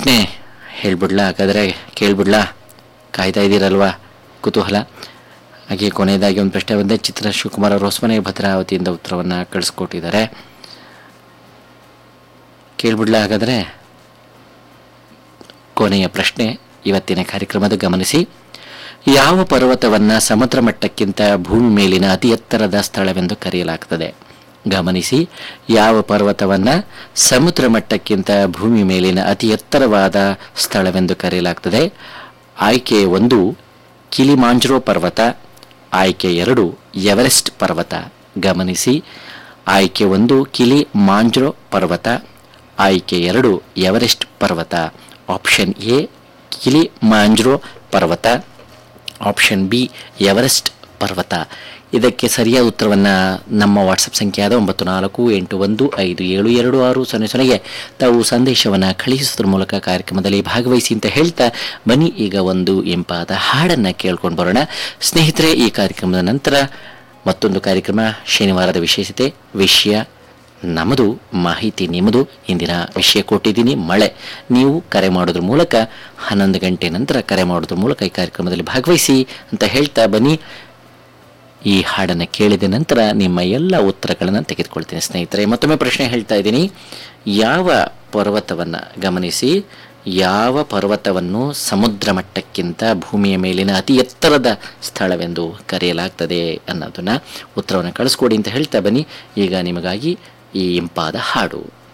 ಪ್ರಶ್ನೆ ಹೇಳ್ಬಿಡ್ಲಾ ಹಾಗಾದರೆ ಕೇಳ್ಬಿಡ್ಲಾ ಕಾಯ್ತಾ ಇದ್ದೀರಲ್ವಾ ಕುತೂಹಲ ಹಾಗೆ ಕೊನೆಯದಾಗಿ ಒಂದು ಪ್ರಶ್ನೆ ಬಂದೆ ಚಿತ್ರ ಶಿವಕುಮಾರ್ ಅವರು ಹೊಸಮನೆ ಭದ್ರಾವತಿಯಿಂದ ಉತ್ತರವನ್ನು ಕಳಿಸ್ಕೊಟ್ಟಿದ್ದಾರೆ ಕೇಳ್ಬಿಡ್ಲಾ ಹಾಗಾದರೆ ಕೊನೆಯ ಪ್ರಶ್ನೆ ಇವತ್ತಿನ ಕಾರ್ಯಕ್ರಮದ ಗಮನಿಸಿ ಯಾವ ಪರ್ವತವನ್ನು ಸಮುದ್ರ ಮಟ್ಟಕ್ಕಿಂತ ಭೂಮಿ ಮೇಲಿನ ಅತಿ ಎತ್ತರದ ಸ್ಥಳವೆಂದು ಕರೆಯಲಾಗ್ತದೆ ಗಮನಿಸಿ ಯಾವ ಪರ್ವತವನ್ನು ಸಮುದ್ರ ಮಟ್ಟಕ್ಕಿಂತ ಭೂಮಿ ಮೇಲಿನ ಅತಿ ಎತ್ತರವಾದ ಸ್ಥಳವೆಂದು ಕರೆಯಲಾಗ್ತದೆ ಆಯ್ಕೆ ಒಂದು ಕಿಲಿಮಾಂಜ್ರೋ ಪರ್ವತ ಆಯ್ಕೆ ಎರಡು ಎವರೆಸ್ಟ್ ಪರ್ವತ ಗಮನಿಸಿ ಆಯ್ಕೆ ಒಂದು ಕಿಲಿ ಮಾಂಜ್ರೋ ಪರ್ವತ ಆಯ್ಕೆ ಎರಡು ಎವರೆಸ್ಟ್ ಪರ್ವತ ಆಪ್ಷನ್ ಎ ಕಿಲಿ ಮಾಂಜ್ರೋ ಪರ್ವತ ಆಪ್ಷನ್ ಬಿ ಎವರೆಸ್ಟ್ ಪರ್ವತ ಇದಕ್ಕೆ ಸರಿಯಾದ ಉತ್ತರವನ್ನು ನಮ್ಮ ವಾಟ್ಸಪ್ ಸಂಖ್ಯೆಯಾದ ಒಂಬತ್ತು ನಾಲ್ಕು ಎಂಟು ಒಂದು ಐದು ಏಳು ಎರಡು ಆರು ಸೊನ್ನೆ ಸೊನ್ನೆಗೆ ತಾವು ಸಂದೇಶವನ್ನು ಕಳುಹಿಸೋದ್ರ ಮೂಲಕ ಕಾರ್ಯಕ್ರಮದಲ್ಲಿ ಭಾಗವಹಿಸಿ ಅಂತ ಹೇಳ್ತಾ ಬನ್ನಿ ಈಗ ಒಂದು ಇಂಪಾದ ಹಾಡನ್ನು ಕೇಳ್ಕೊಂಡು ಬರೋಣ ಸ್ನೇಹಿತರೆ ಈ ಕಾರ್ಯಕ್ರಮದ ನಂತರ ಮತ್ತೊಂದು ಕಾರ್ಯಕ್ರಮ ಶನಿವಾರದ ವಿಶೇಷತೆ ವಿಷಯ ನಮ್ಮದು ಮಾಹಿತಿ ನಿಮ್ಮದು ಇಂದಿನ ವಿಷಯ ಕೊಟ್ಟಿದ್ದೀನಿ ಮಳೆ ನೀವು ಕರೆ ಮಾಡೋದ್ರ ಮೂಲಕ ಹನ್ನೊಂದು ಗಂಟೆ ನಂತರ ಕರೆ ಮಾಡೋದ್ರ ಮೂಲಕ ಈ ಕಾರ್ಯಕ್ರಮದಲ್ಲಿ ಭಾಗವಹಿಸಿ ಅಂತ ಹೇಳ್ತಾ ಬನ್ನಿ ಈ ಹಾಡನ್ನು ಕೇಳಿದ ನಂತರ ನಿಮ್ಮ ಎಲ್ಲ ಉತ್ತರಗಳನ್ನು ತೆಗೆದುಕೊಳ್ತೀನಿ ಸ್ನೇಹಿತರೆ ಮತ್ತೊಮ್ಮೆ ಪ್ರಶ್ನೆ ಹೇಳ್ತಾ ಇದ್ದೀನಿ ಯಾವ ಪರ್ವತವನ್ನು ಗಮನಿಸಿ ಯಾವ ಪರ್ವತವನ್ನು ಸಮುದ್ರ ಮಟ್ಟಕ್ಕಿಂತ ಭೂಮಿಯ ಮೇಲಿನ ಅತಿ ಎತ್ತರದ ಸ್ಥಳವೆಂದು ಕರೆಯಲಾಗ್ತದೆ ಅನ್ನೋದನ್ನು ಉತ್ತರವನ್ನು ಕಳಿಸ್ಕೊಡಿ ಅಂತ ಹೇಳ್ತಾ ಬನ್ನಿ ಈಗ ನಿಮಗಾಗಿ ಈ ಇಂಪಾದ ಹಾಡು